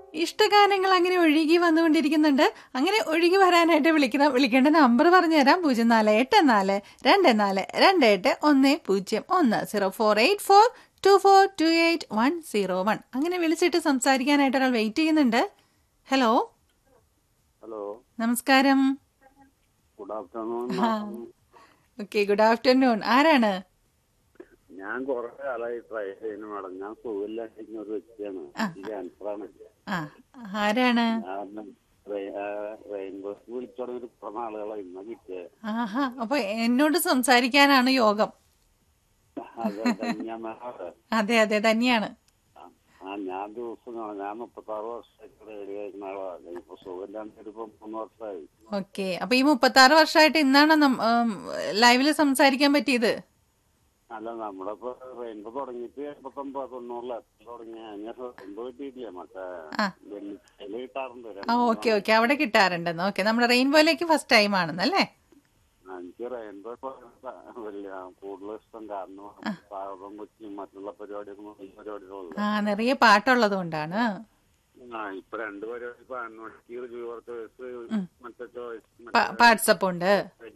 ഇഷ്ടഗാനങ്ങൾ അങ്ങനെ ഒഴുകി വന്നുകൊണ്ടിരിക്കുന്നുണ്ട് അങ്ങനെ ഒഴുകി വരാനായിട്ട് വിളിക്കുന്ന വിളിക്കേണ്ട നമ്പർ പറഞ്ഞുതരാം പൂജ്യം നാല് എട്ട് നാല് രണ്ട് നാല് രണ്ട് എട്ട് ഒന്ന് പൂജ്യം ഒന്ന് zero four eight four two four two eight one zero one അങ്ങനെ വിളിച്ചിട്ട് സംസാരിക്കാനായിട്ട് ഒരാൾ വെയിറ്റ് ചെയ്യുന്നുണ്ട് ഹലോ ഹലോ നമസ്കാരം good afternoon okay good afternoon ആരാണ് ഞാൻ കുറെ കാലമായി ട്രൈ ചെയ്യുന്നു മാഡം ഞാൻ സുഖമില്ലാണ്ടിരിക്കുന്ന ഒരു വ്യക്തിയാണ് ഈ ക്യാൻസറാണ് ആ ആരാണ് ഞാൻ റെയിൻബോ വിളിച്ചോടെ ഒരു കുറെ നാളുകളായി ഇന്ന കിട്ടിയത് ആഹാ അപ്പൊ എന്നോട് സംസാരിക്കാനാണ് യോഗം അതെ ഞാൻ മാഡം അതെ അതെ തന്നെയാണ് ആ ഞാൻ ദിവസം കാണാം. ഞാൻ മുപ്പത്താറ് വർഷമായിട്ട് റേഡിയോ കഴിക്കുന്ന ആളാണ് ഇപ്പൊ സുഖമില്ലാണ്ട് ഇപ്പൊ മൂന്ന് വർഷമായി ഓക്കെ അപ്പൊ ഈ മുപ്പത്തി ആറ് വർഷമായിട്ട് ഇന്നാണ് ലൈവില് സംസാരിക്കാൻ പറ്റിയത് അല്ല നമ്മളിപ്പോ റെയിൻബോ തുടങ്ങിയിട്ട് എൺപത്തൊമ്പത് തൊണ്ണൂറിൽ എത്ര തുടങ്ങി അങ്ങനെ റെയിൻബോ കിട്ടിയിട്ടില്ല മറ്റേ ആ. വെള്ളിച്ചയില് കിട്ടാറുണ്ട് ആ രണ്ട് ഓക്കെ ഓക്കെ അവിടെ കിട്ടാറുണ്ടെന്ന് ഓക്കെ നമ്മുടെ റെയിൻബോയിലേക്ക് ഫസ്റ്റ് ടൈം ആണെന്നല്ലേ എനിക്ക് റെയിൻബോ ഇപ്പൊ വലിയ കൂടുതൽ ഇഷ്ടം കാരണം പാകം കൊച്ചി മറ്റുള്ള പരിപാടിയൊന്നും വലിയ പരിപാടികളുള്ളൂ ആ നിറയെ പാട്ടുള്ളത് കൊണ്ടാണ് ആ ഇപ്പൊ രണ്ട് പരിപാടി ഇപ്പൊ അൺവട്ടിക്ക് കുറച്ച് വയസ്സ് മറ്റേ ചോയ്സ് വാട്സപ്പ് ഉണ്ട്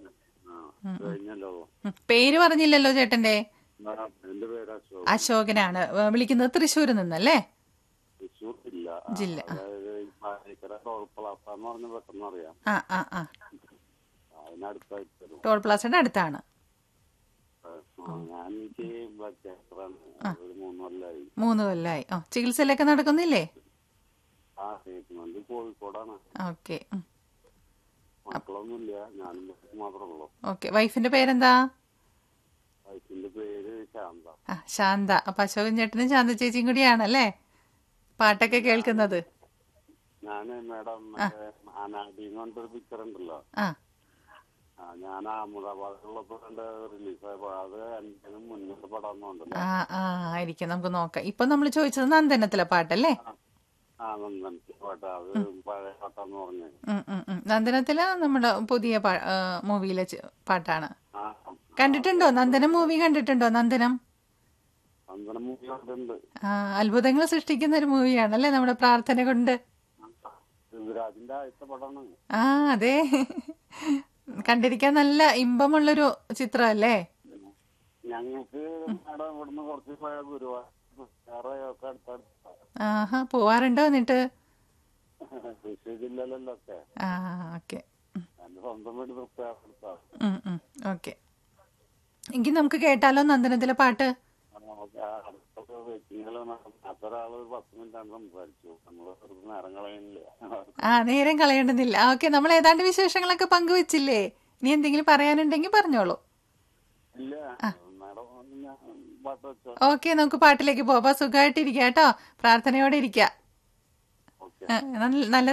ആ കഴിഞ്ഞല്ലോ ഉം. പേര് പറഞ്ഞില്ലല്ലോ ചേട്ടന്റെ ആ, എന്റെ പേര് അശോക് അശോകനാണ് ഏ, വിളിക്കുന്നത് തൃശ്ശൂരിൽ നിന്നല്ലേ തൃശ്ശൂർ ജില്ല ആ, ജില്ല, ആ. അതായത് ഈ പാലിക്കര ടോൾ പ്ലാസ എന്ന് പറഞ്ഞ പെട്ടെന്ന് അറിയാം ആ ആ ആ അതിനടുത്തായിട്ട് വരും ടോൾ പ്ലാസയുടെ അടുത്താണ് ആ, ഞാൻ എനിക്ക് ബ്ലഡ് ക്യാൻസറാണ് ഒരു മൂന്ന് കൊല്ലായി മൂന്ന് കൊല്ലായി ആ ചികിത്സയിലൊക്കെ നടക്കുന്നില്ലേ ആ ട്രീറ്റ്മെന്റ് കോഴിക്കോടാണ് ഓക്കെ മക്കളൊന്നുമില്ല ഞാനും മാത്രമേ ഉള്ളൂ ഓക്കെ വൈഫിന്റെ പേരെന്താ വൈഫിന്റെ പേര് ശാന്ത ആ ശാന്ത അപ്പൊ അശോകൻ ചേട്ടനും ശാന്ത ചേച്ചിയും കൂടിയാണല്ലേ പാട്ടൊക്കെ കേൾക്കുന്നത് ഞാന് മേഡം മറ്റേ അനാദി എന്ന് പറഞ്ഞിട്ടൊരു പിക്ചർ ഉണ്ടല്ലോ ആ ആ, ഞാൻ അഹമ്മദാബാദിലുള്ളപ്പോ കണ്ട റിലീസായപ്പോ അത് എന്റെ മുന്നത്തെ പടം ഉണ്ടല്ലോ ആ ആ ആയിരിക്കും നമുക്ക് നോക്കാം ഇപ്പൊ നമ്മൾ ചോദിച്ചത് നന്ദനത്തിലെ പാട്ടല്ലേ ആ നന്ദൻ പാട്ട് അത് പഴയ പാട്ടാന്ന് പറഞ്ഞു ഉം, ഉം, ഉം. നന്ദനത്തില് നമ്മുടെ പുതിയ പാ- ആ, മൂവിയിലെ ചെ- പാട്ടാണ് ആ കണ്ടിട്ടുണ്ടോ നന്ദനം മൂവി കണ്ടിട്ടുണ്ടോ നന്ദനം നന്ദന മൂവി കണ്ടിട്ടുണ്ട് ആ അത്ഭുതങ്ങൾ സൃഷ്ടിക്കുന്ന ഒരു മൂവിയാണല്ലേ നമ്മുടെ പ്രാർത്ഥന കൊണ്ട് പൃഥ്വിരാജിന്റെ ആദ്യത്തെ പടമാണ് ആ അതെ കണ്ടിരിക്കാൻ നല്ല ഇമ്പമുള്ളൊരു ചിത്രമല്ലേ ഞങ്ങൾക്ക് മേഡം ഇവിടുന്ന് കുറച്ച് പോയ ഗുരുവായൂർ ഒക്കെ അടുത്തടുത്ത ആഹാ പോവാറുണ്ടോ എന്നിട്ട് തൃശ്ശൂർ ജില്ലയിലല്ലോ ഒക്കെ ആ ഓക്കെ എന്റെ സ്വന്തം വീട് തൃപ്തിയാടുത്താണ് ഓക്കെ എങ്കിൽ നമുക്ക് കേട്ടാലോ നന്ദനത്തിലെ പാട്ട് അതൊരാള് ഒരു പത്ത് മിനിറ്റാണ് സംസാരിച്ചു നമ്മള് വെറുതെ നേരം കളയുന്നില്ല ആ നേരം കളയേണ്ടുന്നില്ല ഓക്കെ നമ്മൾ ഏതാണ്ട് വിശേഷങ്ങളൊക്കെ പങ്കുവെച്ചില്ലേ ഇനി എന്തെങ്കിലും പറയാനുണ്ടെങ്കിൽ പറഞ്ഞോളൂ ഇല്ല മേഡം ഞാൻ പാട്ട് വെച്ചോ ഓക്കെ നമുക്ക് പാട്ടിലേക്ക് പോവാം സുഖമായിട്ടിരിക്കുക കേട്ടോ പ്രാർത്ഥനയോടെ ഇരിക്കുക ഓക്കെ ആ, നല്ല നല്ല